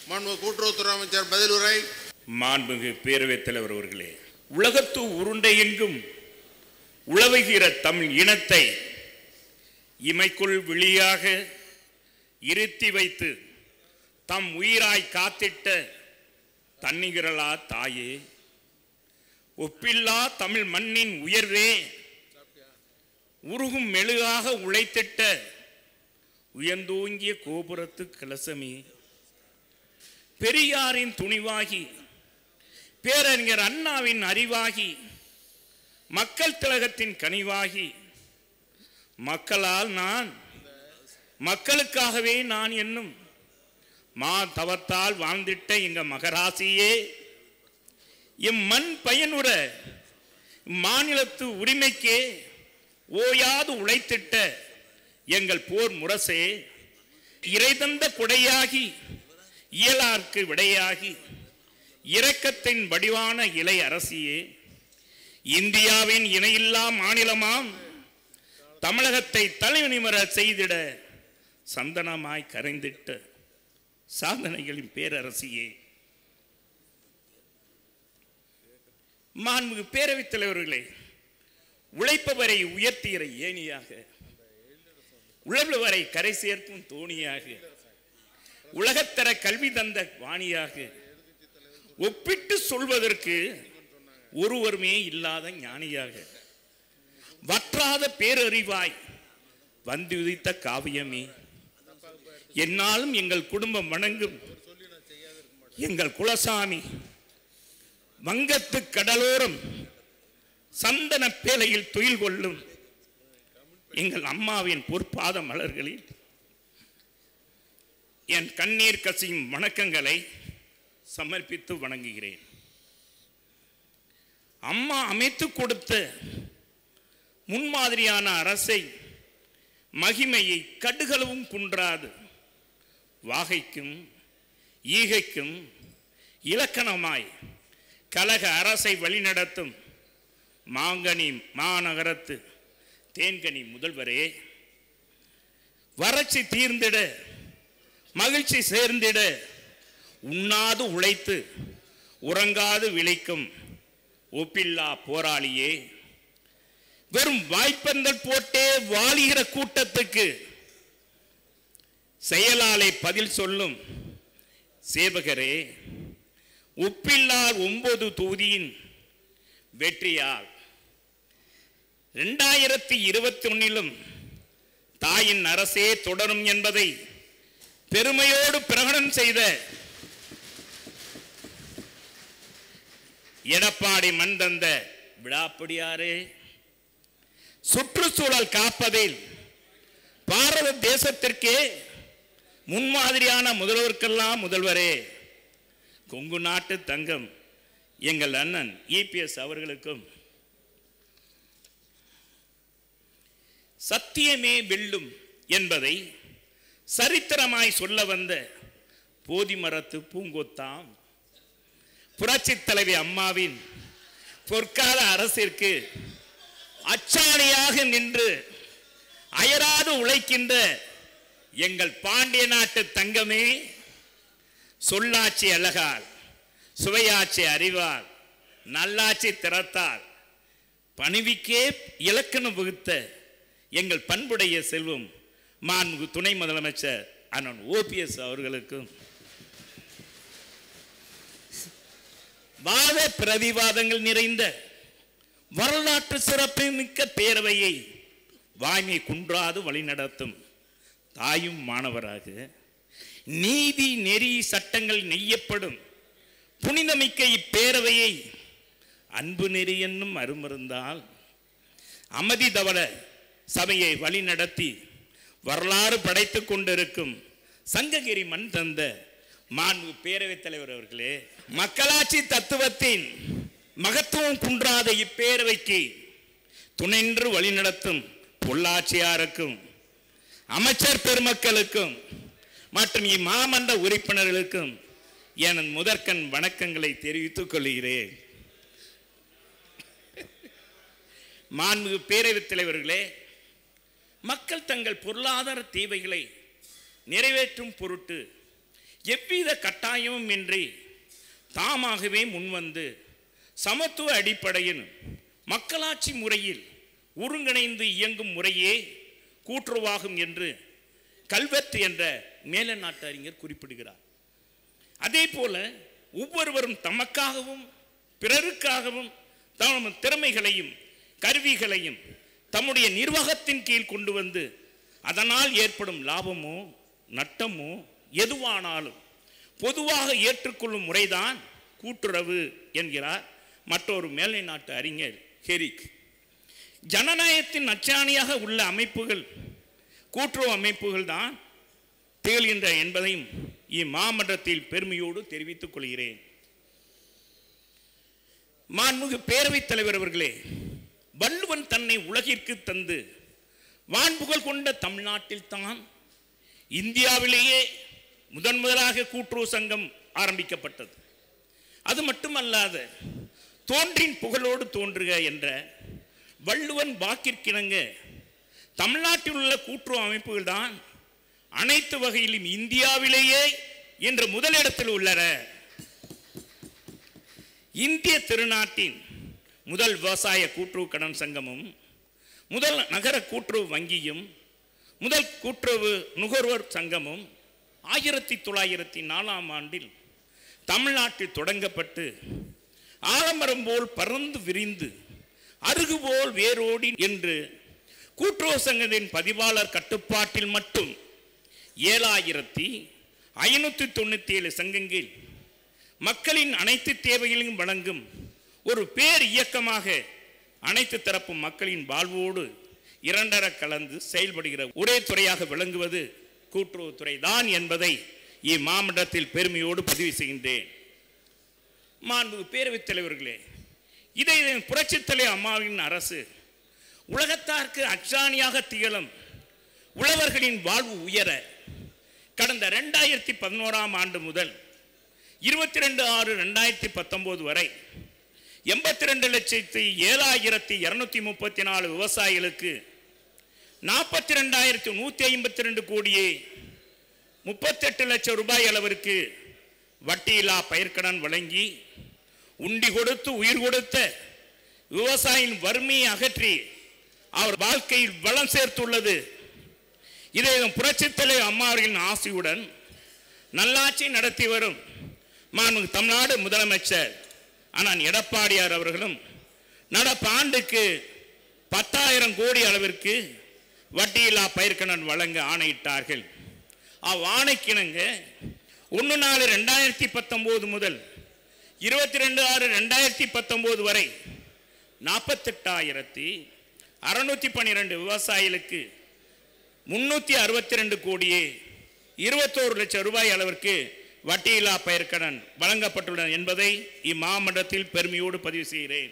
மாண்பு கூட்டுறவுத்துறை அமைச்சர் பதிலுரை மாண்புமிகு பேரவைத் தலைவர் அவர்களே உலகத்து உருண்டை எங்கும் உழவுகிற தமிழ் இனத்தை இமைக்குள் விழியாக இருத்தி வைத்து தம் உயிராய் காத்திட்ட தன்னிகரலா தாயே ஒப்பில்லா தமிழ் மண்ணின் உயர்வே உருகும் மெழுகாக உழைத்திட்ட உயர்ந்தோங்கிய கோபுரத்து கலசமே பெரியாரின் துணிவாகி பேரறிஞர் அண்ணாவின் அறிவாகி மக்கள் திலகத்தின் கனிவாகி மக்களால் நான் மக்களுக்காகவே நான் என்னும் மா தவத்தால் வாழ்ந்திட்ட எங்க மகராசியே இம்மண் பயனுற மாநிலத்து உரிமைக்கே ஓயாது உழைத்திட்ட எங்கள் போர் முரசே இறைதந்த கொடையாகி இயலார்க்கு விடையாகி இரக்கத்தின் வடிவான இலை அரசியே இந்தியாவின் இணையில்லா மாநிலமாம் தமிழகத்தை தலைநிமிர செய்திட சந்தனமாய் கரைந்திட்ட சாதனைகளின் பேரரசியே மாண்புமிகு பேரவைத் தலைவர்களே உழைப்பவரை உயர்த்தியற ஏணியாக உழவுவரை கரை சேர்க்கும் தோணியாக உலகத்தர கல்வி தந்த வாணியாக ஒப்பிட்டு சொல்வதற்கு ஒருவருமே இல்லாத ஞானியாக வற்றாத பேரறிவாய் வந்து உதித்த காவியமே என்னாலும் எங்கள் குடும்பம் வணங்கும் எங்கள் குலசாமி வங்கத்து கடலோரம் சந்தன பேலையில் துயில் கொள்ளும் எங்கள் அம்மாவின் பொற்பாத மலர்களில் என் கண்ணீர் கசியும் வணக்கங்களை சமர்ப்பித்து வணங்குகிறேன் அம்மா அமைத்து கொடுத்த முன்மாதிரியான அரசை மகிமையை கடுகளவும் குன்றாது வாகைக்கும் ஈகைக்கும் இலக்கணமாய் கழக அரசை வழிநடத்தும் மாங்கனி மாநகரத்து தேன்கனி முதல்வரே வறட்சி தீர்ந்திட மகிழ்ச்சி சேர்ந்திட உண்ணாது உழைத்து உறங்காது விளைக்கும் ஒப்பில்லா போராளியே வெறும் வாய்ப்பந்தல் போட்டே வாழுகிற கூட்டத்துக்கு செயலாலை பதில் சொல்லும் சேவகரே ஒப்பில்லால் ஒன்பது தொகுதியின் வெற்றியால் இரண்டாயிரத்தி இருபத்தி ஒன்னிலும் தாயின் அரசே தொடரும் என்பதை பெருமையோடு பிரகடனம் செய்த எடப்பாடி மண் தந்த விழாப்படியாரே சுற்றுச்சூழல் காப்பதில் பாரத தேசத்திற்கே முன்மாதிரியான முதல்வருக்கெல்லாம் முதல்வரே கொங்கு நாட்டு தங்கம் எங்கள் அண்ணன் இபிஎஸ் அவர்களுக்கும் சத்தியமே வெல்லும் என்பதை சரித்திரமாய் சொல்ல வந்த போதிமரத்து பூங்கொத்தாம் புரட்சித் தலைவி அம்மாவின் பொற்கால அரசிற்கு அச்சாணியாக நின்று அயராது உழைக்கின்ற எங்கள் பாண்டிய நாட்டு தங்கமே சொல்லாட்சி அழகால் சுவையாட்சி அறிவால் நல்லாட்சி திறத்தால் பணிவிக்கே இலக்கணம் வகுத்த எங்கள் பண்புடைய செல்வம் மாண்பு துணை முதலமைச்சர் அண்ணன் ஓபிஎஸ் அவர்களுக்கும் வாத பிரதிவாதங்கள் நிறைந்த வரலாற்று சிறப்பு மிக்க பேரவையை வாய்மை குன்றாது வழிநடத்தும் தாயும் மாணவராக நீதி நெறி சட்டங்கள் நெய்யப்படும் புனிதமிக்க இப்பேரவையை அன்பு நெறி என்னும் அருமருந்தால் அமதி தவள சபையை வழிநடத்தி வரலாறு படைத்துக் கொண்டிருக்கும் சங்ககிரி மண் தந்த மாண்பு பேரவைத் தலைவர் அவர்களே மக்களாட்சி தத்துவத்தின் மகத்துவம் குன்றாத இப்பேரவைக்கு துணைன்று வழிநடத்தும் பொள்ளாட்சியாருக்கும் அமைச்சர் பெருமக்களுக்கும் மற்றும் இம்மாமன்ற உறுப்பினர்களுக்கும் எனது முதற்கண் வணக்கங்களை தெரிவித்துக் கொள்கிறேன் மாண்புமிகு பேரவைத் தலைவர்களே மக்கள் தங்கள் பொருளாதார தேவைகளை நிறைவேற்றும் பொருட்டு எவ்வித கட்டாயமும் இன்றி தாமாகவே முன்வந்து சமத்துவ அடிப்படையில் மக்களாட்சி முறையில் ஒருங்கிணைந்து இயங்கும் முறையே கூட்டுறவாகும் என்று கல்வெட் என்ற மேல நாட்டு அறிஞர் குறிப்பிடுகிறார் அதே போல ஒவ்வொருவரும் தமக்காகவும் பிறருக்காகவும் தம் திறமைகளையும் கருவிகளையும் தம்முடைய நிர்வாகத்தின் கீழ் கொண்டு வந்து அதனால் ஏற்படும் லாபமோ நட்டமோ எதுவானாலும் பொதுவாக ஏற்றுக்கொள்ளும் முறைதான் கூட்டுறவு என்கிறார் மற்றொரு மேலை நாட்டு அறிஞர் ஹெரிக் ஜனநாயகத்தின் அச்சாணியாக உள்ள அமைப்புகள் கூட்டுறவு அமைப்புகள் தான் திகழ்கின்ற என்பதையும் இம்மாமன்றத்தில் பெருமையோடு தெரிவித்துக் கொள்கிறேன் மாண்புமிகு பேரவைத் தலைவர் அவர்களே வள்ளுவன் தன்னை உலகிற்கு தந்து வான்புகழ் கொண்ட தமிழ்நாட்டில் தான் இந்தியாவிலேயே முதன் முதலாக கூட்டுறவு சங்கம் ஆரம்பிக்கப்பட்டது அது மட்டுமல்லாத தோன்றின் புகழோடு தோன்றுக என்ற வள்ளுவன் வாக்கிற்கிணங்க தமிழ்நாட்டில் உள்ள கூட்டுறவு அமைப்புகள் தான் அனைத்து வகையிலும் இந்தியாவிலேயே இன்று முதலிடத்தில் உள்ளன இந்திய திருநாட்டின் முதல் விவசாய கூட்டுறவு கடன் சங்கமும் முதல் நகர கூட்டுறவு வங்கியும் முதல் கூட்டுறவு நுகர்வோர் சங்கமும் ஆயிரத்தி தொள்ளாயிரத்தி நாலாம் ஆண்டில் தமிழ்நாட்டில் தொடங்கப்பட்டு ஆலமரம் போல் பறந்து விரிந்து அருகு போல் வேரோடி என்று கூட்டுறவு சங்கத்தின் பதிவாளர் கட்டுப்பாட்டில் மட்டும் ஏழாயிரத்தி ஐநூற்றி தொண்ணூற்றி ஏழு சங்கங்கள் மக்களின் அனைத்து தேவைகளையும் வழங்கும் ஒரு பேர் இயக்கமாக அனைத்து தரப்பு மக்களின் வாழ்வோடு இரண்டர கலந்து செயல்படுகிற ஒரே துறையாக விளங்குவது கூட்டுறவுத்துறை தான் என்பதை இம்மாமன்றத்தில் பெருமையோடு பதிவு செய்கின்றேன் மாண்பு பேரவைத் தலைவர்களே இதை புரட்சித் தலைவர் அம்மாவின் அரசு உலகத்தார்க்கு அச்சாணியாக திகழும் உழவர்களின் வாழ்வு உயர கடந்த ரெண்டாயிரத்தி பதினோராம் ஆண்டு முதல் இருபத்தி ரெண்டு ஆறு ரெண்டாயிரத்தி பத்தொம்போது வரை எண்பத்தி ரெண்டு லட்சத்தி ஏழாயிரத்தி இரநூத்தி முப்பத்தி நாலு விவசாயிகளுக்கு நாற்பத்தி ரெண்டாயிரத்தி நூற்றி ஐம்பத்தி ரெண்டு கோடியே முப்பத்தெட்டு லட்சம் ரூபாய் அளவிற்கு வட்டியில்லா பயிர்க்கடன் வழங்கி உண்டி கொடுத்து உயிர் கொடுத்த விவசாயியின் வறுமையை அகற்றி அவர் வாழ்க்கையில் வளம் சேர்த்துள்ளது இதை புரட்சித் தலைவர் அம்மாவர்களின் ஆசையுடன் நல்லாட்சி நடத்தி வரும் மாண்புமிகு தமிழ்நாடு முதலமைச்சர் அண்ணன் எடப்பாடியார் அவர்களும் நடப்பு ஆண்டுக்கு பத்தாயிரம் கோடி அளவிற்கு வட்டியில்லா பயிர்க்கடன் வழங்க ஆணையிட்டார்கள் அவ்வாணைக்கிணங்க ஒன்று நாலு ரெண்டாயிரத்தி பத்தொம்போது முதல் இருபத்தி ரெண்டு ஆறு ரெண்டாயிரத்தி பத்தொம்போது வரை நாற்பத்தெட்டாயிரத்தி அறுநூத்தி பன்னிரெண்டு விவசாயிகளுக்கு முன்னூற்றி அறுபத்தி ரெண்டு கோடியே இருபத்தோரு லட்சம் ரூபாய் அளவிற்கு வட்டியில்லா பயிர்க்கடன் வழங்கப்பட்டுள்ளன என்பதை இம்மாமன்றத்தில் பெருமையோடு பதிவு செய்கிறேன்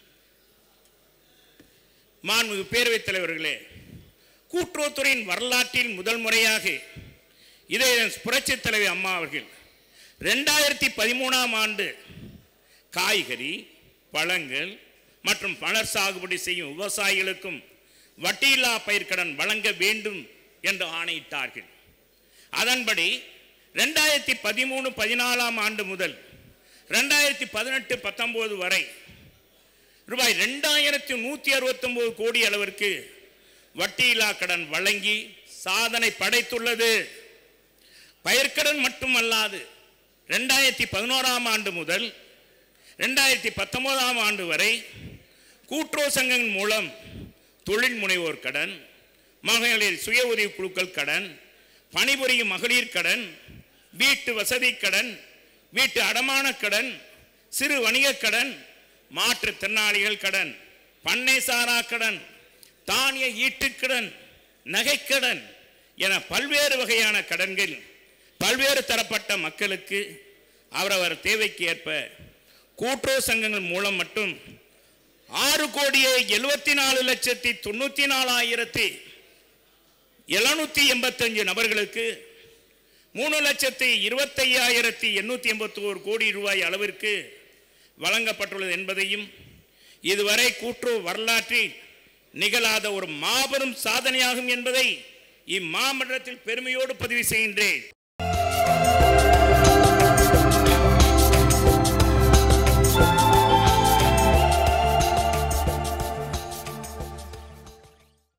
மாண்புமிகு பேரவைத் தலைவர்களே கூட்டுறவுத்துறையின் வரலாற்றில் முதல் முறையாக இதை புரட்சித் தலைவர் அம்மா அவர்கள் ரெண்டாயிரத்தி பதிமூணாம் ஆண்டு காய்கறி பழங்கள் மற்றும் பழர் சாகுபடி செய்யும் விவசாயிகளுக்கும் வட்டியில்லா பயிர்க்கடன் வழங்க வேண்டும் என்று ஆணையிட்டார்கள் அதன்படி ரெண்டாயிரத்தி பதிமூணு பதினாலாம் ஆண்டு முதல் ரெண்டாயிரத்தி பதினெட்டு பத்தொம்போது வரை ரூபாய் ரெண்டாயிரத்தி நூற்றி அறுபத்தொம்போது கோடி அளவிற்கு வட்டியில்லா கடன் வழங்கி சாதனை படைத்துள்ளது பயிர்க்கடன் மட்டுமல்லாது ரெண்டாயிரத்தி பதினோராம் ஆண்டு முதல் ரெண்டாயிரத்தி பத்தொன்பதாம் ஆண்டு வரை கூட்டுறவு சங்கங்கள் மூலம் தொழில் முனைவோர் கடன் மகளிர் சுய உதவி குழுக்கள் கடன் பணிபுரியும் மகளிர் கடன் வீட்டு வசதி கடன் வீட்டு அடமான கடன் சிறு வணிகக் கடன் மாற்றுத்திறனாளிகள் கடன் பண்ணை சாரா கடன் தானிய ஈட்டுக்கடன் நகைக்கடன் என பல்வேறு வகையான கடன்கள் பல்வேறு தரப்பட்ட மக்களுக்கு அவரவர் தேவைக்கு ஏற்ப கூட்டுறவு சங்கங்கள் மூலம் மட்டும் ஆறு கோடியே எழுபத்தி நாலு லட்சத்தி தொண்ணூற்றி நாலாயிரத்தி எழுநூத்தி எண்பத்தஞ்சு நபர்களுக்கு மூணு லட்சத்தி இருபத்தையாயிரத்தி எண்ணூற்றி எண்பத்தோரு கோடி ரூபாய் அளவிற்கு வழங்கப்பட்டுள்ளது என்பதையும் இதுவரை கூட்டுறவு வரலாற்றில் நிகழாத ஒரு மாபெரும் சாதனையாகும் என்பதை இம்மாமன்றத்தில் பெருமையோடு பதிவு செய்கின்றேன்